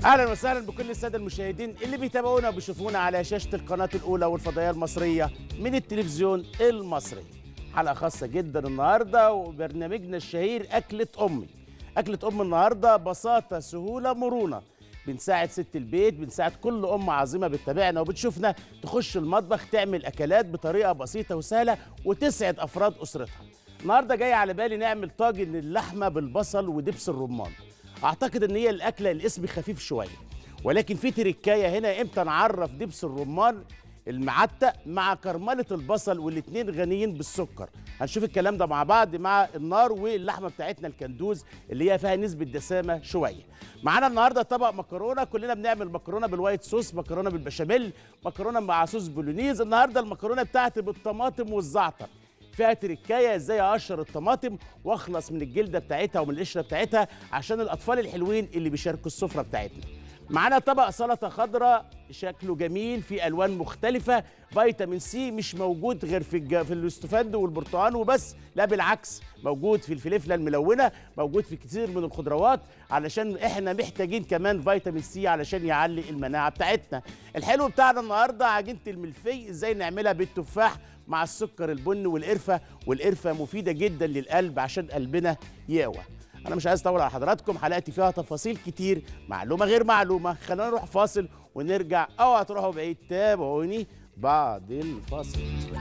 اهلا وسهلا بكل الساده المشاهدين اللي بيتابعونا وبيشوفونا على شاشه القناه الاولى والفضائيه المصريه من التلفزيون المصري حلقه خاصه جدا النهارده وبرنامجنا الشهير اكله امي اكله ام النهارده بساطه سهوله مرونه بنساعد ست البيت بنساعد كل ام عظيمه بتتابعنا وبتشوفنا تخش المطبخ تعمل اكلات بطريقه بسيطه وسهله وتسعد افراد اسرتها النهارده جاي على بالي نعمل طاجن اللحمه بالبصل ودبس الرمان اعتقد ان هي الاكله الاسم خفيف شويه ولكن في تركايه هنا امتى نعرف دبس الرمان المعتق مع كرمله البصل والاتنين غنيين بالسكر هنشوف الكلام ده مع بعض مع النار واللحمه بتاعتنا الكندوز اللي هي فيها نسبه دسامه شويه معانا النهارده طبق مكرونه كلنا بنعمل مكرونه بالوايت صوص مكرونه بالبشاميل مكرونه مع صوص بولونيز النهارده المكرونه بتاعتي بالطماطم والزعتر فيها تركايه ازاي اقشر الطماطم واخلص من الجلده بتاعتها ومن القشره بتاعتها عشان اطفال الحلوين اللي بيشاركوا السفره بتاعتنا معانا طبق سلطه خضراء شكله جميل في الوان مختلفه فيتامين سي مش موجود غير في الج... في الاستفندو والبرتقال وبس لا بالعكس موجود في الفلفله الملونه موجود في كتير من الخضروات علشان احنا محتاجين كمان فيتامين سي علشان يعلي المناعه بتاعتنا الحلو بتاعنا النهارده عجينه الملفي ازاي نعملها بالتفاح مع السكر البن والقرفه والقرفه مفيده جدا للقلب عشان قلبنا يقوى انا مش عايز اطول على حضراتكم حلقتي فيها تفاصيل كتير معلومه غير معلومه خلينا نروح فاصل ونرجع اوعى تروحوا بعيد تابعوني بعد الفاصل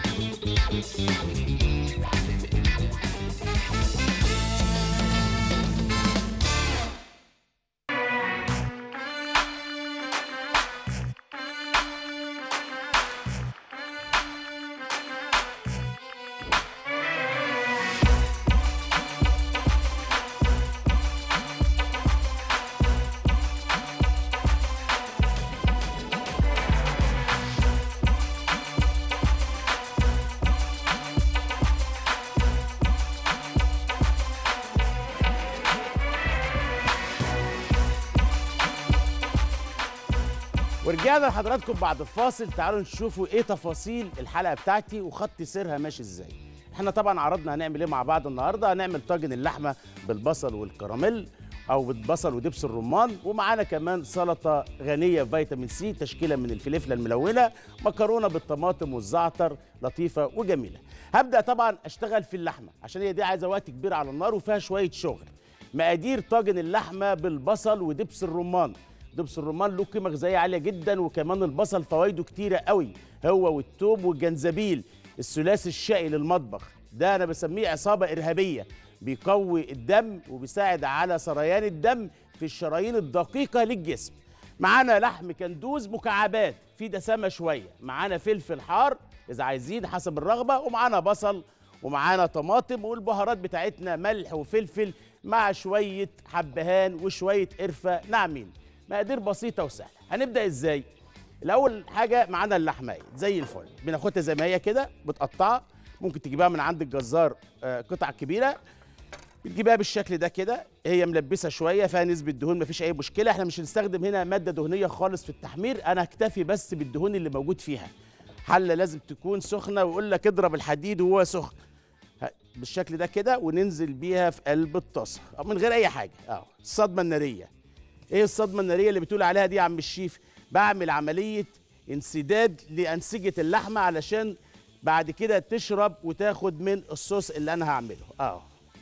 ورجعنا لحضراتكم بعد الفاصل تعالوا نشوفوا ايه تفاصيل الحلقه بتاعتي وخط سيرها ماشي ازاي احنا طبعا عرضنا هنعمل ايه مع بعض النهارده هنعمل طاجن اللحمه بالبصل والكراميل او بالبصل ودبس الرمان ومعانا كمان سلطه غنيه بفيتامين سي تشكيله من الفلفله الملونه مكرونه بالطماطم والزعتر لطيفه وجميله هبدا طبعا اشتغل في اللحمه عشان هي دي عايزه وقت كبير على النار وفيها شويه شغل مقادير طاجن اللحمه بالبصل ودبس الرمان دبس الرمان له قيمه غذائيه عاليه جدا وكمان البصل فوائده كتيره قوي هو والثوم والجنزبيل الثلاثي الشقي للمطبخ ده انا بسميه عصابه ارهابيه بيقوي الدم وبيساعد على سريان الدم في الشرايين الدقيقه للجسم معانا لحم كندوز مكعبات في دسامه شويه معانا فلفل حار اذا عايزين حسب الرغبه ومعانا بصل ومعانا طماطم والبهارات بتاعتنا ملح وفلفل مع شويه حبهان وشويه قرفه ناعمين مقادير بسيطه وسهله هنبدا ازاي الاول حاجه معانا اللحمه زي الفل بناخدها زي ما هي كده متقطعه ممكن تجيبها من عند الجزار آه، قطع كبيره بتجيبها بالشكل ده كده هي ملبسه شويه فيها نسبه دهون مفيش اي مشكله احنا مش هنستخدم هنا ماده دهنيه خالص في التحمير انا هكتفي بس بالدهون اللي موجود فيها حله لازم تكون سخنه ويقول لك اضرب الحديد وهو سخن ه- بالشكل ده كده وننزل بيها في قلب الطاسه أو من غير اي حاجه اه الصدمه الناريه ايه الصدمه الناريه اللي بتقول عليها دي يا عم الشيف بعمل عمليه انسداد لانسجه اللحمه علشان بعد كده تشرب وتاخد من الصوص اللي انا هعمله اه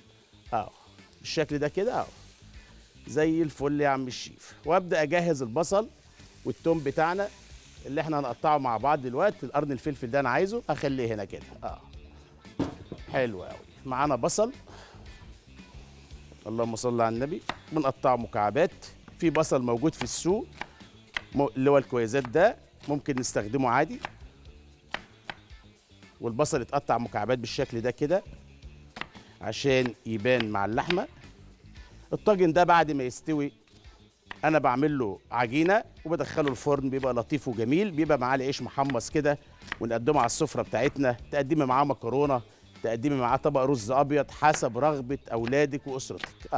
اه بالشكل ده كده اه زي الفل يا عم الشيف وابدا اجهز البصل والثوم بتاعنا اللي احنا هنقطعه مع بعض دلوقتي القرن الفلفل ده انا عايزه اخليه هنا كده اه حلو قوي معانا بصل اللهم صل على النبي بنقطعه مكعبات في بصل موجود في السوق م- اللي هو الكويزات ده ممكن نستخدمه عادي والبصل يتقطع مكعبات بالشكل ده كده عشان يبان مع اللحمه الطاجن ده بعد ما يستوي انا بعمل له عجينه وبدخله الفرن بيبقى لطيف وجميل بيبقى معاه العيش محمص كده ونقدمه على السفره بتاعتنا تقدمي معاه مكرونه تقدمي معاه طبق رز ابيض حسب رغبه اولادك واسرتك اه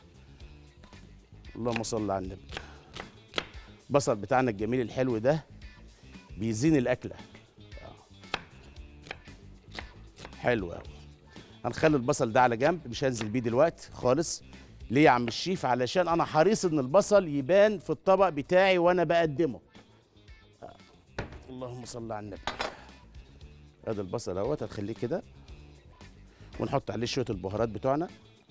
اللهم صل على النبي البصل بتاعنا الجميل الحلو ده بيزين الاكله آه. حلو قوي هنخلي البصل ده على جنب مش هنزل بيه دلوقتي خالص ليه يا عم الشيف علشان انا حريص ان البصل يبان في الطبق بتاعي وانا بقدمه آه. اللهم صل على النبي ادي البصل اهوت هتخليه كده ونحط عليه شويه البهارات بتوعنا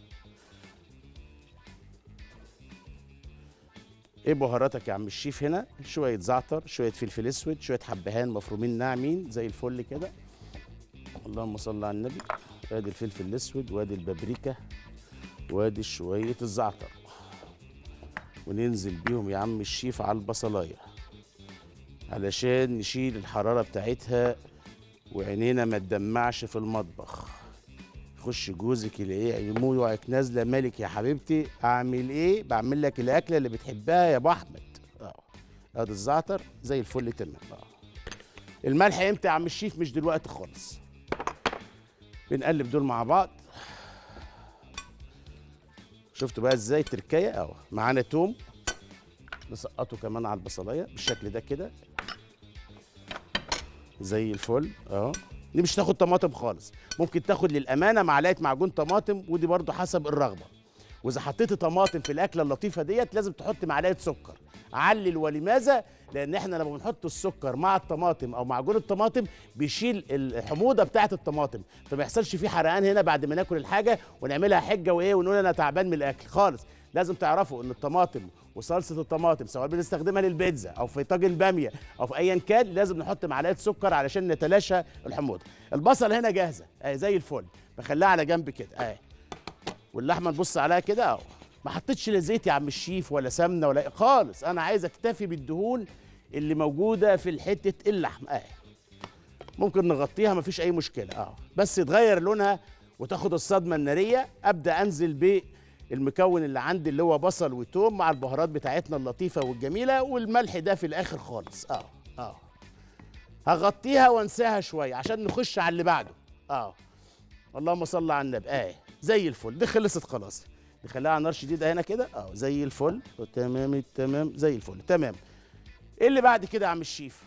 ايه بهاراتك يا عم الشيف هنا شويه زعتر شويه فلفل اسود شويه حبهان مفرومين ناعمين زي الفل كده اللهم صل على النبي ادي الفلفل الاسود وادي البابريكا وادي شويه الزعتر وننزل بيهم يا عم الشيف على البصلايه علشان نشيل الحراره بتاعتها وعينينا ما تدمعش في المطبخ يخش جوزك يلاقيه عيمو يقعك نازله مالك يا حبيبتي اعمل ايه بعمل لك الاكله اللي بتحبها يا ابو احمد اه ادي الزعتر زي الفل تمام اه الملح امتى يا عم الشيف مش دلوقتي خالص بنقلب دول مع بعض شفتوا بقى ازاي تركايه اهو معانا توم نسقطه كمان على البصلايه بالشكل ده كده زي الفل اهو دي مش تاخد طماطم خالص ممكن تاخد للامانه معلقه معجون طماطم ودي برضو حسب الرغبه واذا حطيت طماطم في الاكله اللطيفه ديت لازم تحط معلقه سكر علل ولماذا لان احنا لما بنحط السكر مع الطماطم او معجون الطماطم بيشيل الحموضه بتاعه الطماطم فما يحصلش فيه حرقان هنا بعد ما ناكل الحاجه ونعملها حجه وايه ونقول انا تعبان من الاكل خالص لازم تعرفوا ان الطماطم وصلصه الطماطم سواء بنستخدمها للبيتزا او في طاجن باميه او في ايا كان لازم نحط معلقه سكر علشان نتلاشى الحموضه البصل هنا جاهزه اهي زي الفل بخليها على جنب كده اهي واللحمه نبص عليها كده اهو ما حطيتش لا زيت يا عم الشيف ولا سمنه ولا خالص انا عايز اكتفي بالدهون اللي موجوده في الحته اللحم اهي ممكن نغطيها مفيش اي مشكله اه بس يتغير لونها وتاخد الصدمه الناريه ابدا انزل بالمكون اللي عندي اللي هو بصل وتوم مع البهارات بتاعتنا اللطيفه والجميله والملح ده في الاخر خالص اه اه هغطيها وانساها شويه عشان نخش على اللي بعده اه اللهم صل على النبي اه زي الفل دي خلصت خلاص نخليها على نار شديده هنا كده اه زي الفل تمام التمام زي الفل تمام ايه اللي بعد كده يا عم الشيف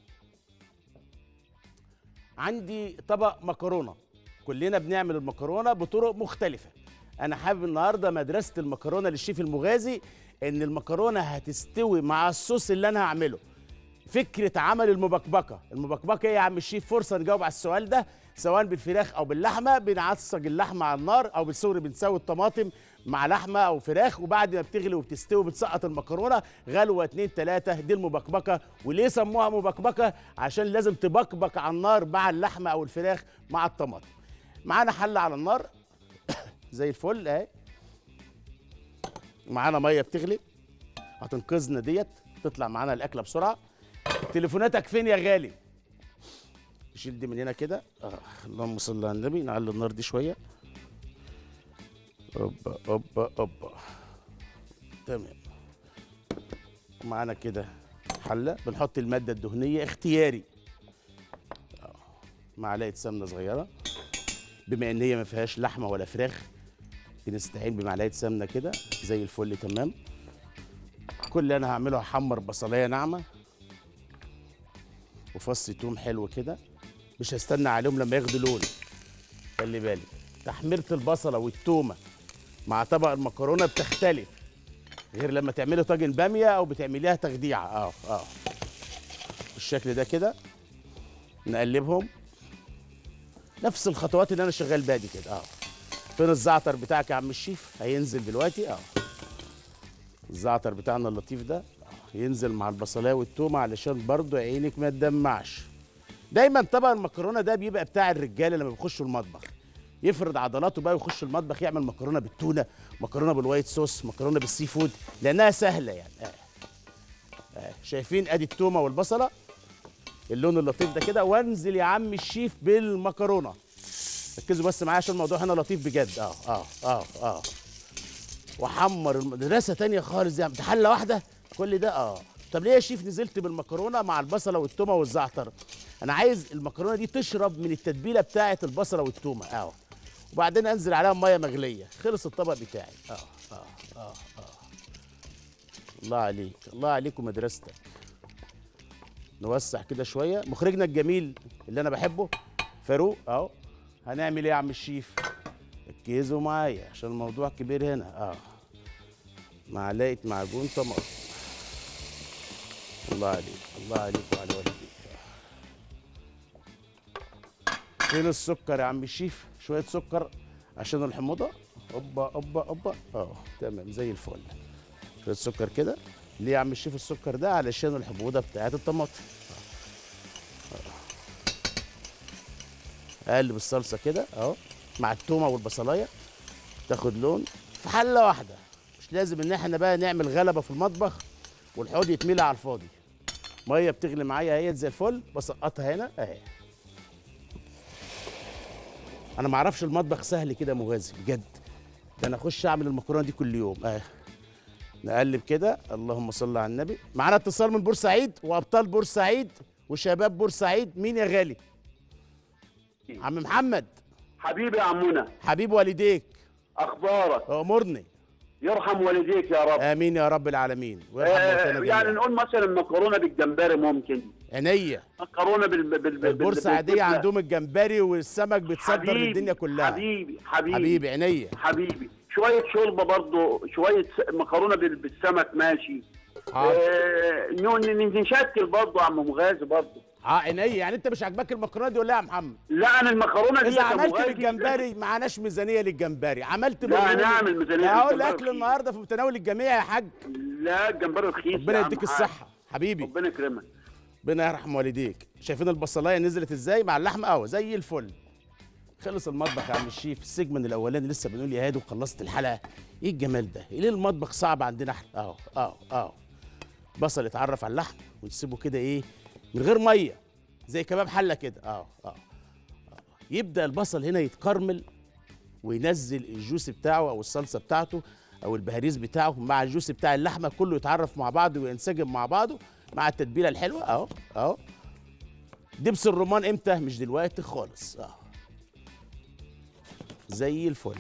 عندي طبق مكرونه كلنا بنعمل المكرونه بطرق مختلفه انا حابب النهارده مدرسه المكرونه للشيف المغازي ان المكرونه هتستوي مع الصوص اللي انا هعمله فكره عمل المبكبكه المبكبكه ايه يا عم الشيف فرصه نجاوب على السؤال ده سواء بالفراخ او باللحمه بنعصج اللحمه على النار او بالسوري بنسوي الطماطم مع لحمه او فراخ وبعد ما بتغلي وبتستوي بتسقط المكرونه غلوه اتنين تلاته دي المبكبكه وليه سموها مبكبكه عشان لازم تبكبك على النار مع اللحمه او الفراخ مع الطماطم معانا حله على النار زي الفل اهي معانا ميه بتغلي هتنقذنا ديت تطلع معانا الاكله بسرعه تليفوناتك فين يا غالي نشيل دي من هنا كده آه. اللهم صل على النبي نعلي النار دي شويه اوبا اوبا اوبا تمام معانا كده حله بنحط الماده الدهنيه اختياري آه. معلقه سمنه صغيره بما ان هي ما فيهاش لحمه ولا فراخ بنستعين بمعلقه سمنه كده زي الفل تمام كل اللي انا هعمله هحمر بصلايه ناعمه وفص توم حلو كده مش هستنى عليهم لما ياخدوا لون خلي بالك تحميره البصله والتومه مع طبق المكرونه بتختلف غير لما تعملي طاجن باميه او بتعمليها تخديعه اه اه بالشكل ده كده نقلبهم نفس الخطوات اللي انا شغال بيها دي كده اه فين الزعتر بتاعك يا عم الشيف هينزل دلوقتي اه الزعتر بتاعنا اللطيف ده ينزل مع البصلايه والتومه علشان برضو عينك ما تدمعش دايما طبق المكرونه ده بيبقى بتاع الرجاله لما بيخشوا المطبخ يفرض عضلاته بقى ويخش المطبخ يعمل مكرونه بالتونه مكرونه بالوايت صوص مكرونه بالسي فود لانها سهله يعني آه. آه. شايفين ادي التومه والبصله اللون اللطيف ده كده وانزل يا عم الشيف بالمكرونه ركزوا بس معايا عشان الموضوع هنا لطيف بجد اه اه اه اه وحمر مدرسه تانية خالص دي ده حله واحده كل ده اه طب ليه يا شيف نزلت بالمكرونه مع البصله والتومه والزعتر انا عايز المكرونه دي تشرب من التتبيله بتاعه البصله والتومه اه وبعدين انزل عليها ميه مغليه خلص الطبق بتاعي اه اه اه اه الله عليك الله عليك ومدرستك نوسع كده شويه مخرجنا الجميل اللي انا بحبه فاروق اهو هنعمل ايه يا عم الشيف ركزوا معايا عشان الموضوع كبير هنا اه معلقه معجون طماطم الله عليك الله عليك وعلى والديك فين السكر يا عم الشيف شويه سكر عشان الحموضه اوبا اوبا اوبا اه تمام زي الفل شويه سكر كده ليه يا عم الشيف السكر ده علشان الحموضه بتاعت الطماطم اقلب الصلصه كده اهو مع التومه والبصلايه تاخد لون في حله واحده مش لازم ان احنا بقى نعمل غلبه في المطبخ والحوض يتملى على الفاضي ميه بتغلي معايا اهي زي الفل بسقطها هنا اهي انا ما اعرفش المطبخ سهل كده مغازي بجد ده انا اخش اعمل المكرونه دي كل يوم اهي نقلب كده اللهم صل على النبي معانا اتصال من بورسعيد وابطال بورسعيد وشباب بورسعيد مين يا غالي عم محمد حبيبي يا عمونا حبيب والديك اخبارك امرني يرحم والديك يا رب امين يا رب العالمين ويرحم آه موتانا يعني جميعا نقول مثلا مكرونه بالجمبري ممكن عينيا مكرونه بال بال بال البورسعيديه بالكتلة. عندهم الجمبري والسمك بيتصدر حبيبي، للدنيا كلها حبيبي حبيبي حبيبي عينيا حبيبي شويه شوربه برضه شويه س- مكرونه بال- بالسمك ماشي حاضر آه ن- ن- نشكل برضه يا عم مغازي برضه اه عينيا يعني انت مش عاجباك المكرونه دي ولا إيه يا محمد لا انا المكرونه دي اذا يا عملت مغازي- بالجمبري معناش ميزانيه للجمبري عملت لا بالرومي. نعمل ميزانية لا، اقول للجمبري الاكل رخيص. النهارده في متناول الجميع يا حاج لا الجمبري رخيص ربنا يا عم يديك حاج. الصحه حبيبي ربنا يكرمك ربنا يرحم والديك شايفين البصلايه نزلت ازاي مع اللحمه اهو زي الفل خلص المطبخ يا عم الشيف السيجمنت الاولاني لسه بنقول يا هادي وخلصت الحلقه ايه الجمال ده ليه المطبخ صعب عندنا احنا اهو اهو اهو بصل يتعرف على اللحم وتسيبه كده ايه من غير ميه زي كباب حله كده اهو اهو أهو. يبدا البصل هنا يتكرمل وينزل الجوس بتاعه او الصلصه بتاعته او البهاريز بتاعه مع الجوس بتاع اللحمه كله يتعرف مع بعضه وينسجم مع بعضه مع التتبيله الحلوه اهو اهو دبس الرمان امتى مش دلوقتي خالص اهو زي الفل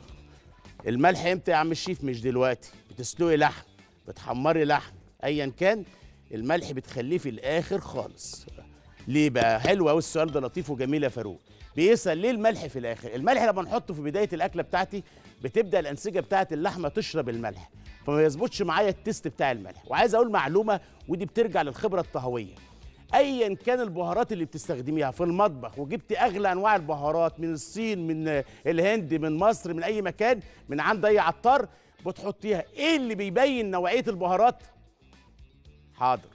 الملح امتى يا عم الشيف مش دلوقتي بتسلقي لحم بتحمري لحم ايا كان الملح بتخليه في الاخر خالص ليه بقى حلو قوي السؤال ده لطيف وجميل يا فاروق بيسال ليه الملح في الاخر الملح لما نحطه في بدايه الاكله بتاعتي بتبدا الانسجه بتاعه اللحمه تشرب الملح فما يظبطش معايا التيست بتاع الملح وعايز اقول معلومه ودي بترجع للخبره الطهويه ايا كان البهارات اللي بتستخدميها في المطبخ وجبت اغلى انواع البهارات من الصين من الهند من مصر من اي مكان من عند اي عطار بتحطيها ايه اللي بيبين نوعيه البهارات حاضر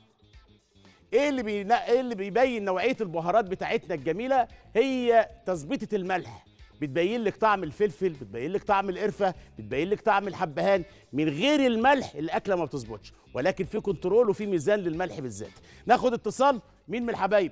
ايه اللي بي... ايه اللي بيبين نوعيه البهارات بتاعتنا الجميله هي تظبيطه الملح بتبين لك طعم الفلفل بتبين لك طعم القرفه بتبين لك طعم الحبهان من غير الملح الاكله ما بتظبطش ولكن في كنترول وفي ميزان للملح بالذات ناخد اتصال مين من الحبايب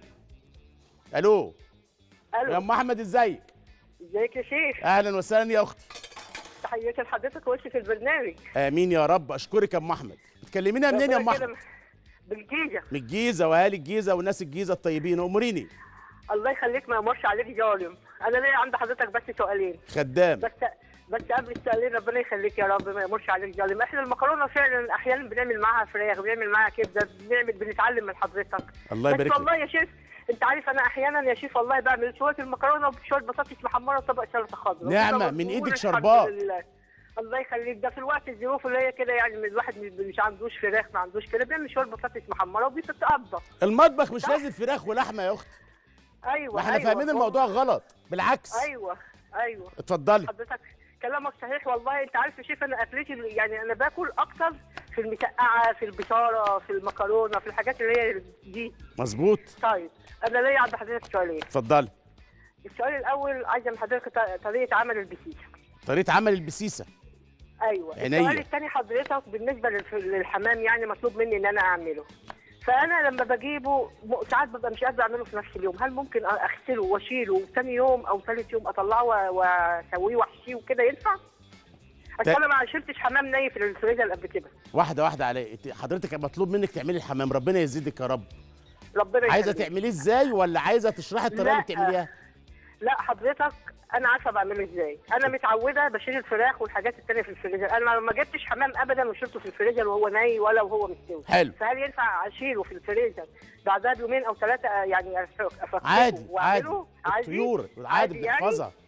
الو يا الو ام احمد ازيك ازيك يا شيخ اهلا وسهلا يا اختي تحياتي لحضرتك وش في البرنامج امين يا رب اشكرك يا ام احمد بتكلمينا منين يا ام ربنا احمد كده بالجيزه من الجيزه واهالي الجيزه وناس الجيزه الطيبين اموريني الله يخليك ما يمرش عليك ظالم انا ليا عند حضرتك بس سؤالين خدام بس بس قبل السؤالين ربنا يخليك يا رب ما يمرش عليك ظالم احنا المكرونه فعلا احيانا بنعمل معاها فراخ بنعمل معاها كبده بنعمل بنتعلم من حضرتك الله بس يبارك لك والله يا شيخ انت عارف انا احيانا يا شيخ والله بعمل شويه المكرونه وشويه بطاطس محمره وطبق سلطه خضراء نعمة، وكده من بقول إيدك الحمد شربات. لله. الله يخليك ده في الوقت الظروف اللي هي كده يعني الواحد مش مش عندوش فراخ ما عندوش كده بيعمل شويه بطاطس محمره وبيتقضى المطبخ مش لازم فراخ ولحمه يا اختي ايوه ما احنا أيوة. فاهمين الموضوع غلط بالعكس ايوه ايوه اتفضلي حضرتك كلامك صحيح والله انت عارف يا شيخ انا اكلتي يعني انا باكل اكتر في المسقعه في البصاره في المكرونه في الحاجات اللي هي دي مظبوط طيب انا ليا عند حضرتك سؤالين اتفضلي السؤال الاول عايزه من حضرتك ط- طريقه عمل البسيسه طريقه عمل البسيسه ايوه عينيا. السؤال الثاني حضرتك بالنسبه للف- للحمام يعني مطلوب مني ان انا اعمله فانا لما بجيبه م- ساعات ببقى مش قادره اعمله في نفس اليوم هل ممكن أ- اغسله واشيله ثاني يوم او ثالث يوم اطلعه و- واسويه واحشيه وكده ينفع؟ اصل ت- انا ما شربتش حمام ني في الفريزر قبل كده واحده واحده علي انت حضرتك مطلوب منك تعملي الحمام ربنا يزيدك يا رب ربنا عايزه يخليك. تعمليه ازاي ولا عايزه تشرحي الطريقه اللي لا. بتعمليها لا حضرتك انا عارفه بعمله ازاي انا متعوده بشيل الفراخ والحاجات التانية في الفريزر انا ما جبتش حمام ابدا وشلته في الفريزر وهو ني ولا وهو مستوي حلو. فهل ينفع اشيله في الفريزر بعدها بيومين او ثلاثه يعني أف- افكه عادي عادي واعمله الطيور عادي يعني؟ بنحفظها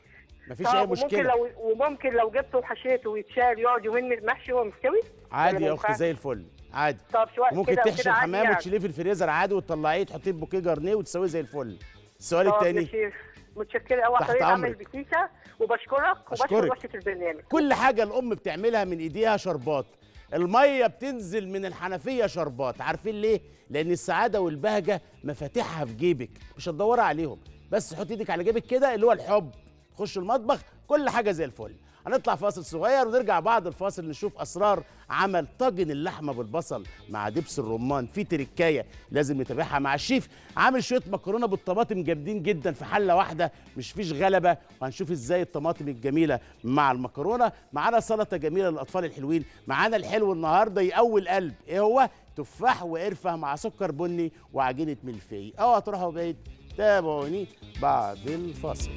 مفيش طب اي وممكن مشكله لو وممكن لو جبته وحشيته ويتشال يقعد يومين محشي وهو مستوي عادي ولا يا ما اختي ينفعش؟ زي الفل عادي طب شويه ممكن كده تحشي وكده عادي الحمام يعني. وتشيليه في الفريزر عادي وتطلعيه تحطيه في بوكيه جرنيه وتسويه زي الفل السؤال طب يا الثاني شيخ متشكره قوي على تحت طريقه عمل أمرك. بكيسه وبشكرك وبشكر أشكرك. وشة البرنامج كل حاجه الام بتعملها من ايديها شربات الميه بتنزل من الحنفيه شربات عارفين ليه لان السعاده والبهجه مفاتيحها في جيبك مش هتدوري عليهم بس حط ايدك على جيبك كده اللي هو الحب تخش المطبخ كل حاجه زي الفل هنطلع فاصل صغير ونرجع بعد الفاصل نشوف اسرار عمل طاجن اللحمه بالبصل مع دبس الرمان في تركايه لازم نتابعها مع الشيف عامل شويه مكرونه بالطماطم جامدين جدا في حله واحده مش فيش غلبه وهنشوف ازاي الطماطم الجميله مع المكرونه معانا سلطه جميله للاطفال الحلوين معانا الحلو النهارده يقوي القلب ايه هو تفاح وقرفه مع سكر بني وعجينه ملفي اوعى تروحوا بعيد تابعوني بعد الفاصل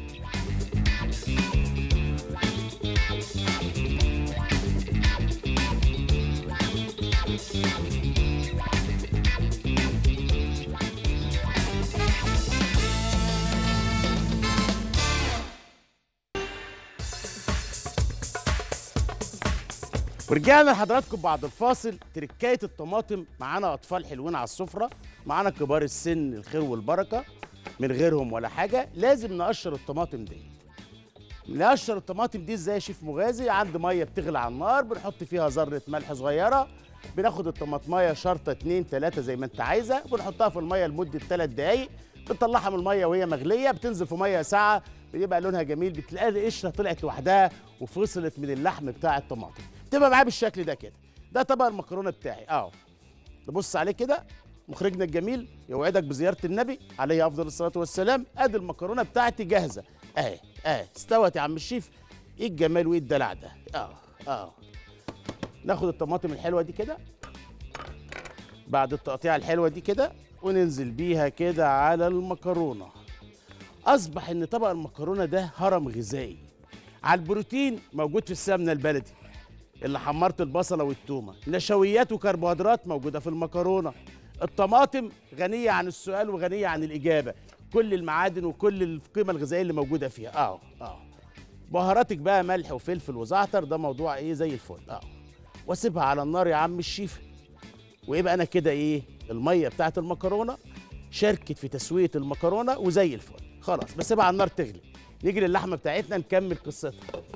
ورجعنا لحضراتكم بعد الفاصل تركايه الطماطم معانا اطفال حلوين على السفره معانا كبار السن الخير والبركه من غيرهم ولا حاجه لازم نقشر الطماطم دي نقشر الطماطم دي ازاي يا شيف مغازي عند ميه بتغلي على النار بنحط فيها ذره ملح صغيره بناخد الطماطمايه شرطه اتنين تلاته زي ما انت عايزه بنحطها في الميه لمده تلات دقايق بنطلعها من الميه وهي مغليه بتنزل في ميه ساقعه بيبقى لونها جميل بتلاقي القشره طلعت لوحدها وفصلت من اللحم بتاع الطماطم بتبقى معايا بالشكل ده كده ده طبق المكرونه بتاعي اهو نبص عليه كده مخرجنا الجميل يوعدك بزياره النبي عليه افضل الصلاه والسلام ادي المكرونه بتاعتي جاهزه اهي اهي استوت يا عم الشيف ايه الجمال وايه الدلع ده اه اه ناخد الطماطم الحلوه دي كده بعد التقطيعه الحلوه دي كده وننزل بيها كده على المكرونه اصبح ان طبق المكرونه ده هرم غذائي على البروتين موجود في السمنه البلدي اللي حمرت البصله والتومه نشويات وكربوهيدرات موجوده في المكرونه الطماطم غنيه عن السؤال وغنيه عن الاجابه كل المعادن وكل القيمه الغذائيه اللي موجوده فيها اه اه بهاراتك بقى ملح وفلفل وزعتر ده موضوع ايه زي الفل اه واسيبها على النار يا عم الشيف ويبقى انا كده ايه الميه بتاعت المكرونه شاركت في تسويه المكرونه وزي الفل خلاص بسيبها على النار تغلي نيجي للحمه بتاعتنا نكمل قصتها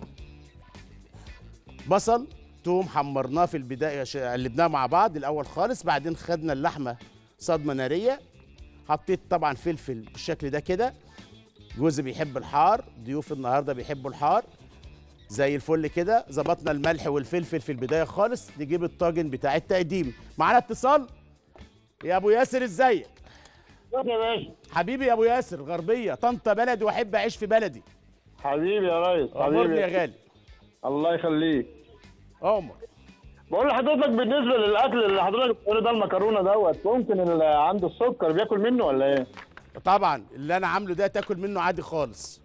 بصل توم حمرناه في البدايه ش- قلبناه مع بعض الاول خالص بعدين خدنا اللحمه صدمه ناريه حطيت طبعا فلفل بالشكل ده كده جوزي بيحب الحار ضيوف النهارده بيحبوا الحار زي الفل كده ظبطنا الملح والفلفل في البدايه خالص نجيب الطاجن بتاع التقديم معانا اتصال يا ابو ياسر ازيك يا باشا حبيبي يا ابو ياسر غربيه طنطا بلدي واحب اعيش في بلدي حبيبي يا ريس امرني يا حبيبي غالي الله يخليك عمر بقول لحضرتك بالنسبه للاكل اللي حضرتك بتقول ده المكرونه دوت ممكن اللي عنده السكر بياكل منه ولا ايه؟ طبعا اللي انا عامله ده تاكل منه عادي خالص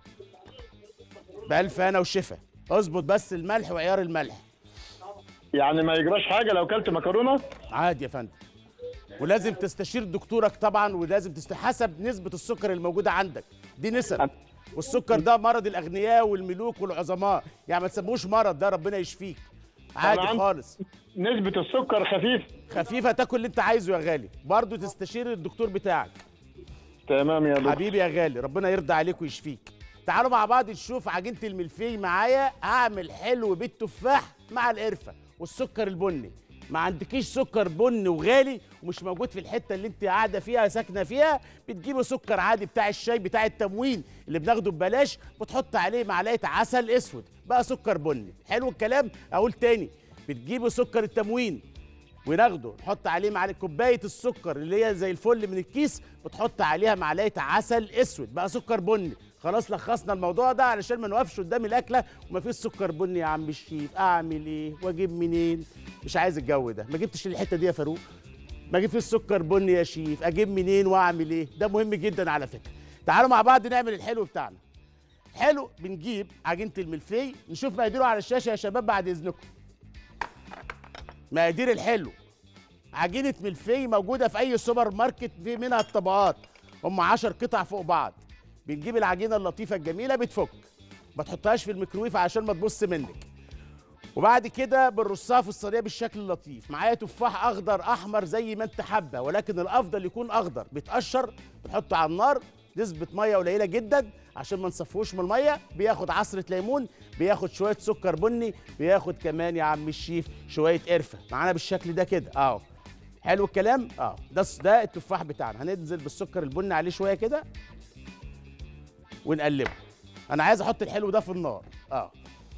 بألف هنا وشفا اظبط بس الملح وعيار الملح يعني ما يجراش حاجه لو كلت مكرونه؟ عادي يا فندم ولازم تستشير دكتورك طبعا ولازم تست... حسب نسبة السكر الموجودة عندك دي نسب والسكر ده مرض الأغنياء والملوك والعظماء يعني ما تسموش مرض ده ربنا يشفيك عادي عندي- خالص نسبه السكر خفيف خفيفة تاكل اللي انت عايزه يا غالي برضه تستشير الدكتور بتاعك تمام يا دكتور حبيبي يا غالي ربنا يرضى عليك ويشفيك تعالوا مع بعض نشوف عجينه الملفي معايا هعمل حلو بالتفاح مع القرفه والسكر البني ما عندكيش سكر بني وغالي ومش موجود في الحته اللي انت قاعده فيها ساكنه فيها بتجيبوا سكر عادي بتاع الشاي بتاع التموين اللي بناخده ببلاش بتحط عليه معلقه عسل اسود بقى سكر بني حلو الكلام اقول تاني بتجيبوا سكر التموين وناخده نحط عليه معلقه كوبايه السكر اللي هي زي الفل من الكيس بتحط عليها معلقه عسل اسود بقى سكر بني خلاص لخصنا الموضوع ده علشان ما نوقفش قدام الاكله وما فيش سكر بني يا عم الشيف اعمل ايه واجيب منين مش عايز الجو ده ما جبتش الحته دي يا فاروق ما اجيب فيه السكر بني يا شيف اجيب منين واعمل ايه ده مهم جدا على فكره تعالوا مع بعض نعمل الحلو بتاعنا حلو بنجيب عجينه الملفي نشوف مقاديره على الشاشه يا شباب بعد اذنكم مقادير الحلو عجينه ملفي موجوده في اي سوبر ماركت في منها الطبقات هم 10 قطع فوق بعض بنجيب العجينه اللطيفه الجميله بتفك ما تحطهاش في الميكرويف عشان ما تبص منك وبعد كده بنرصها في الصينيه بالشكل اللطيف معايا تفاح اخضر احمر زي ما انت حابه ولكن الافضل يكون اخضر بيتقشر بنحطه على النار نسبه ميه قليله جدا عشان ما نصفوش من الميه بياخد عصره ليمون بياخد شويه سكر بني بياخد كمان يا عم الشيف شويه قرفه معانا بالشكل ده كده اهو حلو الكلام اه ده ده التفاح بتاعنا هننزل بالسكر البني عليه شويه كده ونقلبه انا عايز احط الحلو ده في النار اه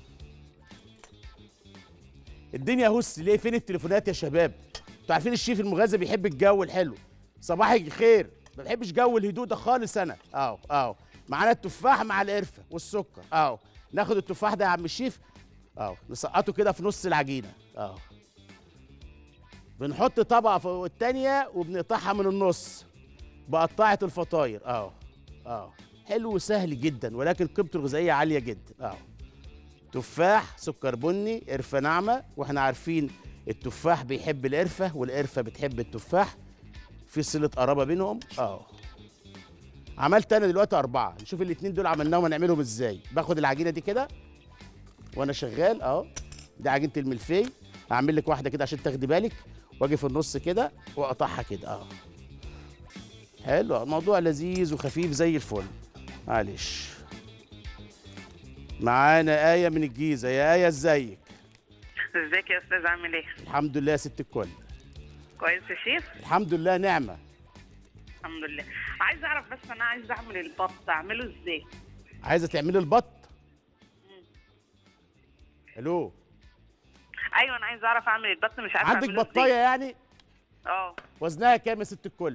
الدنيا هس ليه فين التليفونات يا شباب انتوا عارفين الشيف المغازي بيحب الجو الحلو صباح الخير ما بحبش جو الهدوء ده خالص انا اهو اهو معانا التفاح مع القرفه والسكر اهو ناخد التفاح ده يا عم الشيف اهو نسقطه كده في نص العجينه اهو بنحط طبقه فوق التانيه وبنقطعها من النص بقطعه الفطاير اهو اهو حلو وسهل جدا ولكن قيمته الغذائيه عاليه جدا اهو تفاح سكر بني قرفه ناعمه واحنا عارفين التفاح بيحب القرفه والقرفه بتحب التفاح في صله قرابه بينهم اه عملت انا دلوقتي اربعه نشوف الاتنين دول عملناهم هنعملهم ازاي باخد العجينه دي كده وانا شغال اهو دي عجينه الملفي هعمل لك واحده كده عشان تاخدي بالك واجي في النص كده واقطعها كده اه حلو الموضوع لذيذ وخفيف زي الفل معلش معانا آية من الجيزة يا آية ازيك ازيك يا استاذ عامل ايه؟ الحمد لله يا ست الكل كويس يا شيف؟ الحمد لله نعمة الحمد لله عايزه اعرف بس انا عايزه اعمل البط اعمله ازاي؟ عايزة تعملي البط الو ايوه انا عايزه اعرف اعمل البط مش عارفه عندك اعمله بطاية ازاي يعني اه وزنها كام يا ست الكل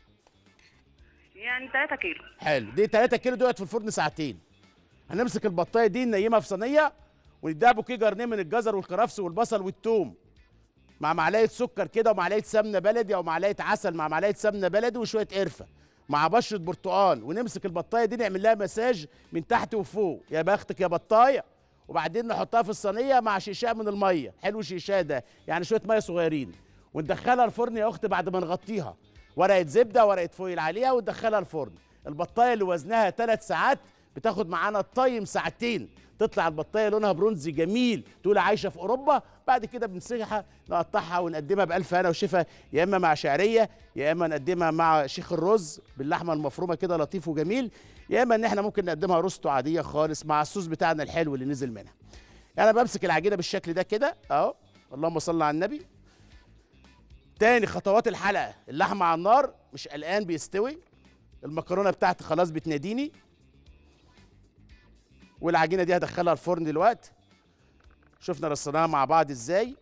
يعني 3 كيلو حلو دي 3 كيلو دلوقتي في الفرن ساعتين هنمسك البطايه دي ننيمها في صينيه ونديها بوكيه جرنيه من الجزر والكرفس والبصل والثوم مع معلقه سكر كده ومعلقه سمنه بلدي او معلقه عسل مع معلقه سمنه بلدي وشويه قرفه مع بشره برتقال ونمسك البطايه دي نعمل لها مساج من تحت وفوق يا بختك يا بطايه وبعدين نحطها في الصينيه مع شيشاء من الميه حلو شيشاء ده يعني شويه ميه صغيرين وندخلها الفرن يا اختي بعد ما نغطيها ورقه زبده ورقه فويل عليها وندخلها الفرن البطايه اللي وزنها 3 ساعات بتاخد معانا الطايم ساعتين تطلع البطايه لونها برونزي جميل تقول عايشه في اوروبا بعد كده بنمسكها نقطعها ونقدمها بالف هنا وشفا يا اما مع شعريه يا اما نقدمها مع شيخ الرز باللحمه المفرومه كده لطيف وجميل يا اما ان احنا ممكن نقدمها روستو عاديه خالص مع الصوص بتاعنا الحلو اللي نزل منها انا بمسك العجينه بالشكل ده كده اهو اللهم صل على النبي تاني خطوات الحلقه اللحمه على النار مش قلقان بيستوي المكرونه بتاعتي خلاص بتناديني والعجينه دي هدخلها الفرن دلوقتي شفنا رصيناها مع بعض ازاي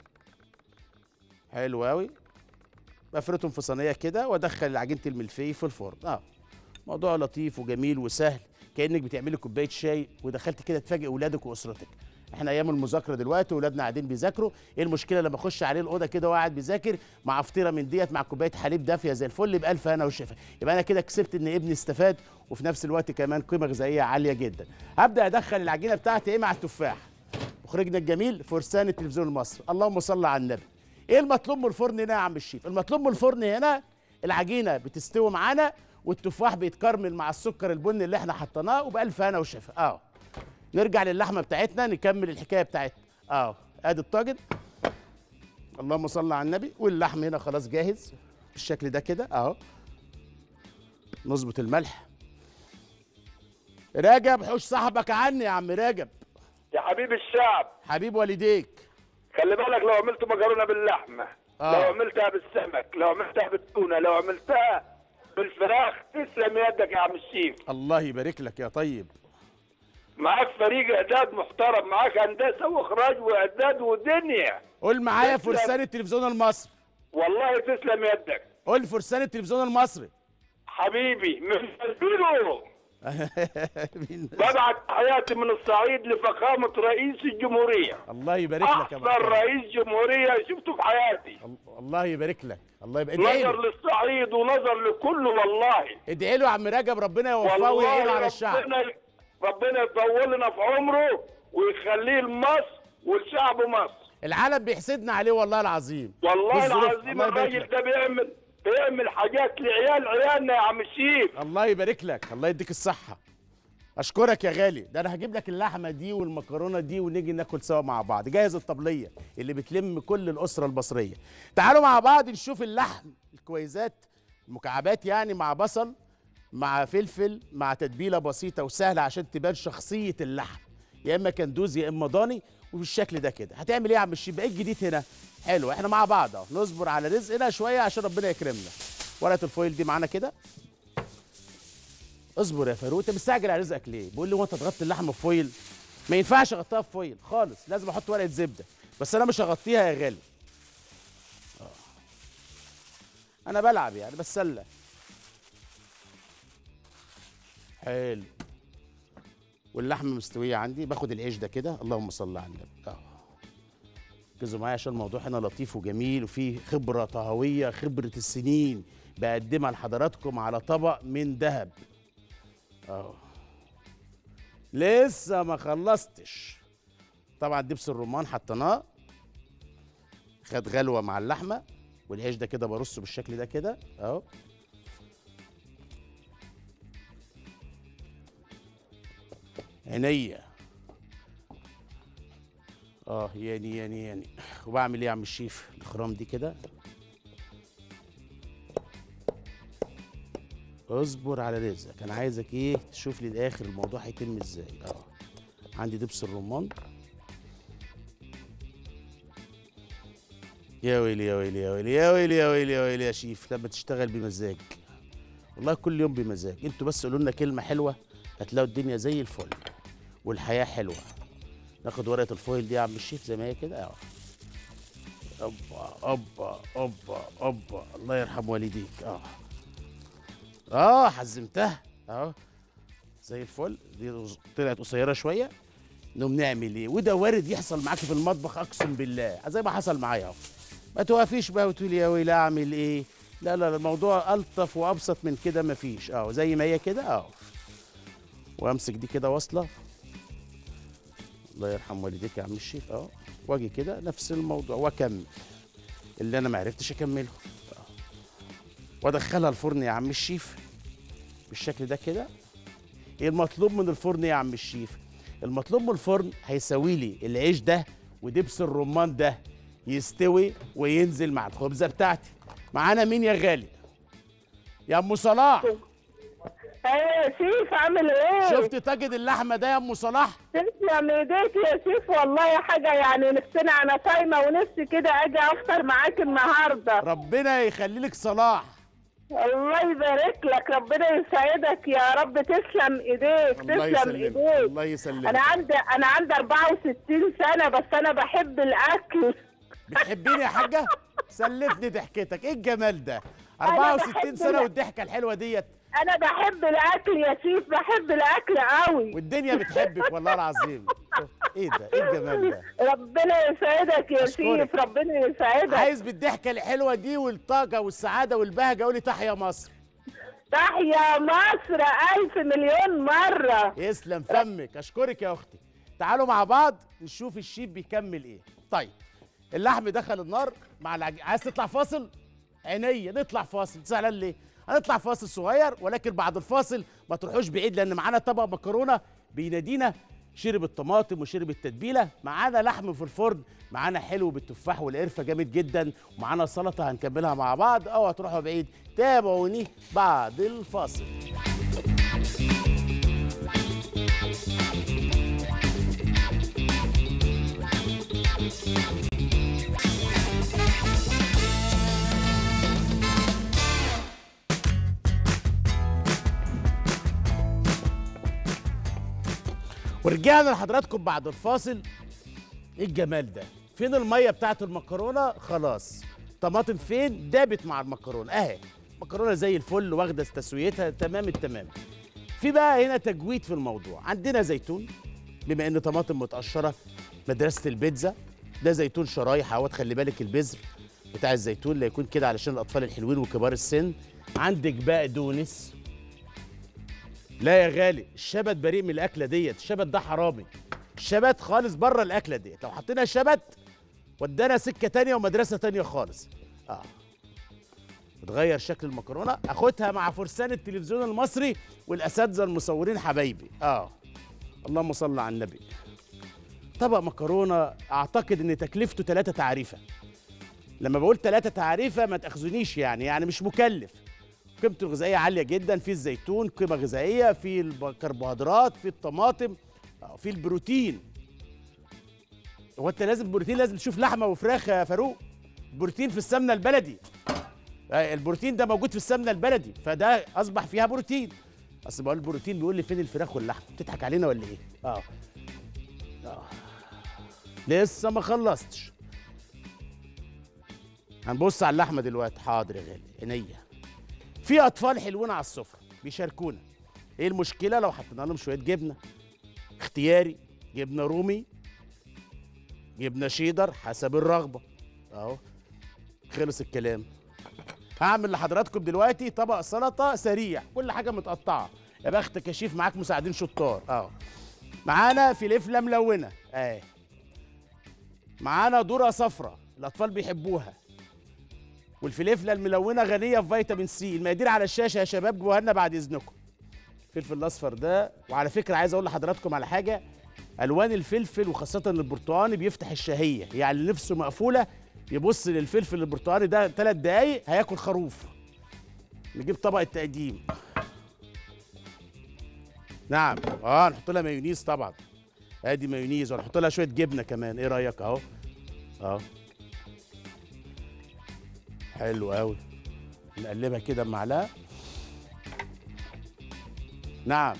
حلو قوي بفردهم في صينيه كده وادخل عجينه الملفي في الفرن اه موضوع لطيف وجميل وسهل كانك بتعملي كوبايه شاي ودخلت كده تفاجئ اولادك واسرتك احنا ايام المذاكره دلوقتي اولادنا قاعدين بيذاكروا ايه المشكله لما اخش عليه الاوضه كده وقاعد بيذاكر مع فطيره من ديت مع كوبايه حليب دافيه زي الفل بالف هنا وشفا يبقى انا كده كسبت ان ابني استفاد وفي نفس الوقت كمان قيمه غذائيه عاليه جدا هبدا ادخل العجينه بتاعتي ايه مع التفاح مخرجنا الجميل فرسان التلفزيون المصري اللهم صل على النبي ايه المطلوب من الفرن هنا يا عم الشيف المطلوب من الفرن هنا العجينه بتستوي معانا والتفاح بيتكرمل مع السكر البني اللي احنا حطيناه وبالف هنا وشفا اه نرجع للحمه بتاعتنا نكمل الحكايه بتاعتنا اه ادي الطاجن اللهم صل على النبي واللحم هنا خلاص جاهز بالشكل ده كده اهو نظبط الملح راجب حوش صاحبك عني يا عم راجب يا حبيب الشعب حبيب والديك خلي بالك لو عملت مكرونه باللحمه آه. لو عملتها بالسمك لو عملتها بالتونه لو عملتها بالفراخ تسلم يدك يا عم الشيف الله يبارك لك يا طيب معاك فريق اعداد محترم معاك هندسه واخراج واعداد ودنيا قول معايا تسلم. فرسان التلفزيون المصري والله تسلم يدك قول فرسان التلفزيون المصري حبيبي من قلبه مين؟ ببعت حياتي من الصعيد لفخامه رئيس الجمهوريه الله يبارك لك يا احسن محترم. رئيس جمهوريه شفته في حياتي الله يبارك لك الله يبارك ادعي نظر له للصعيد ونظر لكله والله ادعي له يا عم رجب ربنا يوفقه ويعينه على الشعب ربنا ربنا يطول لنا في عمره ويخليه لمصر ولشعب مصر العالم بيحسدنا عليه والله العظيم والله بالظروف. العظيم الله يبارك الراجل لك. ده بيعمل بيعمل حاجات لعيال عيالنا يا عم الشيف الله يبارك لك الله يديك الصحة اشكرك يا غالي ده انا هجيب لك اللحمه دي والمكرونه دي ونيجي ناكل سوا مع بعض جاهز الطبليه اللي بتلم كل الاسره المصريه تعالوا مع بعض نشوف اللحم الكويزات المكعبات يعني مع بصل مع فلفل مع تتبيله بسيطه وسهله عشان تبان شخصيه اللحم يا اما كندوز يا اما ضاني وبالشكل ده كده هتعمل ايه يا عم الشيف ايه الجديد هنا حلو احنا مع بعض اهو نصبر على رزقنا شويه عشان ربنا يكرمنا ورقه الفويل دي معانا كده اصبر يا فاروق انت مستعجل على رزقك ليه بيقول لي هو انت تغطي اللحمه بفويل ما ينفعش اغطيها بفويل خالص لازم احط ورقه زبده بس انا مش هغطيها يا غالي آه. انا بلعب يعني بتسلى حلو واللحمه مستويه عندي باخد العيش ده كده اللهم صل على النبي اه ركزوا معايا عشان الموضوع هنا لطيف وجميل وفيه خبره طهويه خبره السنين بقدمها لحضراتكم على طبق من ذهب اه لسه ما خلصتش طبعا دبس الرمان حطيناه خد غلوه مع اللحمه والعيش ده كده برصه بالشكل ده كده اهو عينيا اه يعني يعني يعني وبعمل ايه يا عم الشيف الخرام دي كده اصبر على رزقك انا عايزك ايه تشوف لي الاخر الموضوع هيتم ازاي اه عندي دبس الرمان يا ويلي يا ويلي يا ويلي يا ويلي يا ويلي يا ويلي يا شيف لما تشتغل بمزاج والله كل يوم بمزاج انتوا بس قولوا لنا كلمه حلوه هتلاقوا الدنيا زي الفل والحياه حلوه ناخد ورقه الفويل دي يا عم الشيف زي ما هي كده اهو اوبا اوبا اوبا اوبا الله يرحم والديك اه اه حزمتها اهو زي الفل دي طلعت قصيره شويه نقوم نعمل ايه وده وارد يحصل معاكي في المطبخ اقسم بالله زي ما حصل معايا اهو ما توقفيش بقى وتقولي يا ويلي اعمل ايه لا لا لا، الموضوع الطف وابسط من كده مفيش اهو زي ما هي كده اهو وامسك دي كده واصله الله يرحم والديك يا عم الشيف اهو واجي كده نفس الموضوع واكمل اللي انا ما عرفتش اكمله أهو. وادخلها الفرن يا عم الشيف بالشكل ده كده ايه المطلوب من الفرن يا عم الشيف المطلوب من الفرن هيساوي لي العيش ده ودبس الرمان ده يستوي وينزل مع الخبزه بتاعتي معانا مين يا غالي يا ام صلاح ايه شيف عامل ايه؟ شفت طاجن اللحمه ده يا ام صلاح تسلم ايديك يا شيف والله حاجه يعني نفسنا انا صايمه ونفسي كده اجي افطر معاك النهارده ربنا يخلي لك صلاح الله يبارك لك ربنا يسعدك يا رب تسلم ايديك الله تسلم يسلمك ايديك الله يسلمك انا عندي انا عندي 64 سنه بس انا بحب الاكل بتحبيني يا حاجه سلفني ضحكتك ايه الجمال ده أنا 64 بحب سنه ال- والضحكه الحلوه ديت انا بحب الاكل يا شيف بحب الاكل قوي والدنيا بتحبك والله العظيم ايه ده ايه الجمال ده ربنا يسعدك يا أشكرك. شيف ربنا يسعدك عايز بالضحكه الحلوه دي والطاقه والسعاده والبهجه قولي تحيا مصر تحيا مصر الف مليون مره يسلم فمك اشكرك يا اختي تعالوا مع بعض نشوف الشيف بيكمل ايه طيب اللحم دخل النار مع العج... عايز تطلع فاصل عينيا نطلع فاصل زعلان ليه هنطلع فاصل صغير ولكن بعد الفاصل ما تروحوش بعيد لان معانا طبق مكرونه بينادينا شرب الطماطم وشرب التتبيله معانا لحم في الفرن معانا حلو بالتفاح والقرفه جامد جدا ومعانا سلطه هنكملها مع بعض او هتروحوا بعيد تابعوني بعد الفاصل ورجعنا لحضراتكم بعد الفاصل ايه الجمال ده فين الميه بتاعت المكرونه خلاص طماطم فين دابت مع المكرونه اهي مكرونه زي الفل واخده تسويتها تمام التمام في بقى هنا تجويد في الموضوع عندنا زيتون بما ان طماطم متقشره مدرسه البيتزا ده زيتون شرايح اهوت خلي بالك البذر بتاع الزيتون لا يكون كده علشان الاطفال الحلوين وكبار السن عندك بقدونس لا يا غالي الشبت بريء من الاكله ديت الشبت ده حرامي الشبت خالص بره الاكله ديت لو حطينا شبت ودانا سكه تانية ومدرسه تانية خالص اه بتغير شكل المكرونه اخدها مع فرسان التلفزيون المصري والاساتذه المصورين حبايبي اه اللهم صل على النبي طبق مكرونه اعتقد ان تكلفته ثلاثة تعريفه لما بقول ثلاثة تعريفه ما تاخذونيش يعني يعني مش مكلف قيمته الغذائيه عاليه جدا في الزيتون قيمه غذائيه في الكربوهيدرات في الطماطم آه، في البروتين هو انت لازم بروتين لازم تشوف لحمه وفراخ يا فاروق بروتين في السمنه البلدي آه، البروتين ده موجود في السمنه البلدي فده اصبح فيها بروتين اصل بقول البروتين بيقول لي فين الفراخ واللحم بتضحك علينا ولا ايه اه اه لسه ما خلصتش هنبص على اللحمه دلوقتي حاضر يا غالي عينيا في اطفال حلوين على السفره بيشاركونا ايه المشكله لو حطينا لهم شويه جبنه اختياري جبنه رومي جبنه شيدر حسب الرغبه اهو خلص الكلام هعمل لحضراتكم دلوقتي طبق سلطه سريع كل حاجه متقطعه يا بختك يا شيف معاك مساعدين شطار اه معانا فلفله ملونه اه معانا ذره صفراء الاطفال بيحبوها والفلفله الملونه غنيه في فيتامين سي المقادير على الشاشه يا شباب جوها لنا بعد اذنكم الفلفل الاصفر ده وعلى فكره عايز اقول لحضراتكم على حاجه الوان الفلفل وخاصه البرتقاني بيفتح الشهيه يعني اللي نفسه مقفوله يبص للفلفل البرتقاني ده ثلاث دقايق هياكل خروف نجيب طبق التقديم نعم اه نحط لها مايونيز طبعا ادي مايونيز ونحط لها شويه جبنه كمان ايه رايك اهو اهو حلو قوي نقلبها كده بمعلقه نعم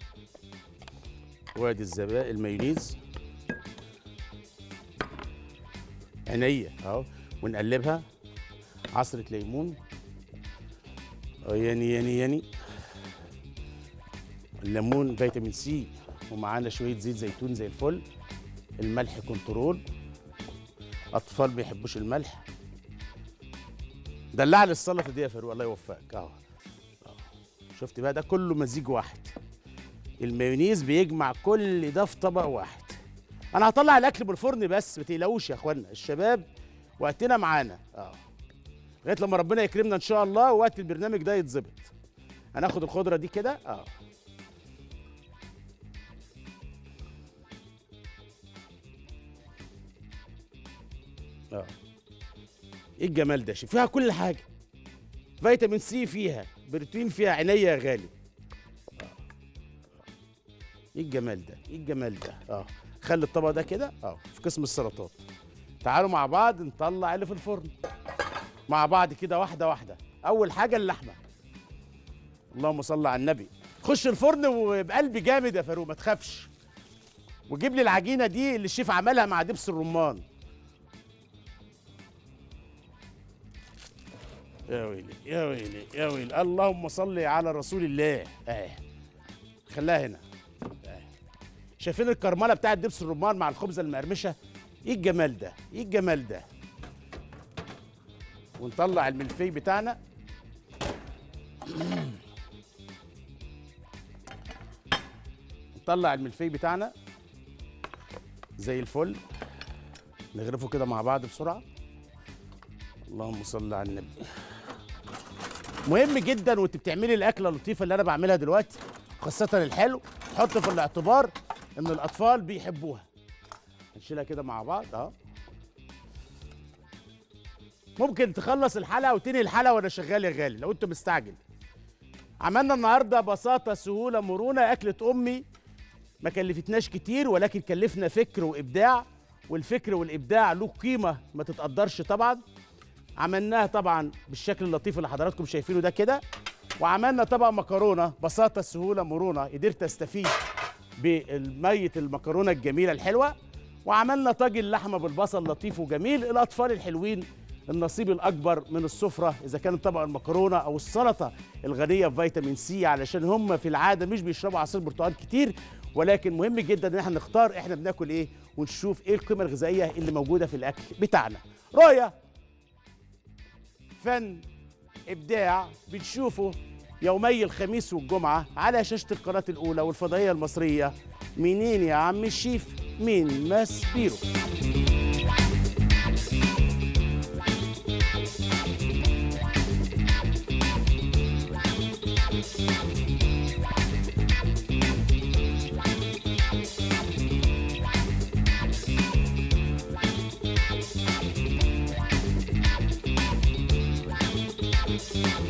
وادي الزبائن المايونيز عينيا اهو ونقلبها عصرة ليمون أهو يني يني يني الليمون فيتامين سي ومعانا شوية زيت زيتون زي الفل الملح كنترول أطفال ما يحبوش الملح دلع لي السلطة دي يا فاروق الله يوفقك اهو أهو. شفت بقى ده كله مزيج واحد المايونيز بيجمع كل ده في طبق واحد انا هطلع الاكل من الفرن بس ما تقلقوش يا اخوانا الشباب وقتنا معانا اه لغايه لما ربنا يكرمنا ان شاء الله وقت البرنامج ده يتظبط هناخد الخضره دي كده اه اه ايه الجمال ده شوف فيها كل حاجه فيتامين سي فيها بروتين فيها عينيا يا غالي ايه الجمال ده ايه الجمال ده اه خلي الطبق ده كده اه في قسم السلطات تعالوا مع بعض نطلع اللي في الفرن مع بعض كده واحده واحده اول حاجه اللحمه اللهم صل على النبي خش الفرن وبقلب جامد يا فاروق ما تخافش وجيب لي العجينه دي اللي الشيف عملها مع دبس الرمان يا ويلي يا ويلي يا ويلي اللهم صل على رسول الله اه خليها هنا شايفين الكرمله بتاعت دبس الرمان مع الخبزه المقرمشه ايه الجمال ده ايه الجمال ده ونطلع الملفي بتاعنا نطلع الملفي بتاعنا زي الفل نغرفه كده مع بعض بسرعه اللهم صل على النبي مهم جدا وانت بتعملي الاكله اللطيفه اللي انا بعملها دلوقتي خاصه الحلو تحط في الاعتبار ان الاطفال بيحبوها نشيلها كده مع بعض اه ممكن تخلص الحلقه وتنهي الحلقه وانا شغال يا غالي لو انت مستعجل عملنا النهارده بساطه سهوله مرونه اكله امي ما كلفتناش كتير ولكن كلفنا فكر وابداع والفكر والابداع له قيمه ما تتقدرش طبعا عملناها طبعا بالشكل اللطيف اللي حضراتكم شايفينه ده كده وعملنا طبق مكرونه بساطه سهوله مرونه قدرت استفيد بالمية المكرونه الجميله الحلوه وعملنا طاجن لحمه بالبصل لطيف وجميل الاطفال الحلوين النصيب الاكبر من السفره اذا كان طبق المكرونه او السلطه الغنيه بفيتامين سي علشان هم في العاده مش بيشربوا عصير برتقال كتير ولكن مهم جدا ان احنا نختار احنا بناكل ايه ونشوف ايه القيمه الغذائيه اللي موجوده في الاكل بتاعنا رؤيه فن ابداع بنشوفه يومي الخميس والجمعه على شاشه القناه الاولى والفضائيه المصريه منين يا عم الشيف من ماسبيرو الحلوه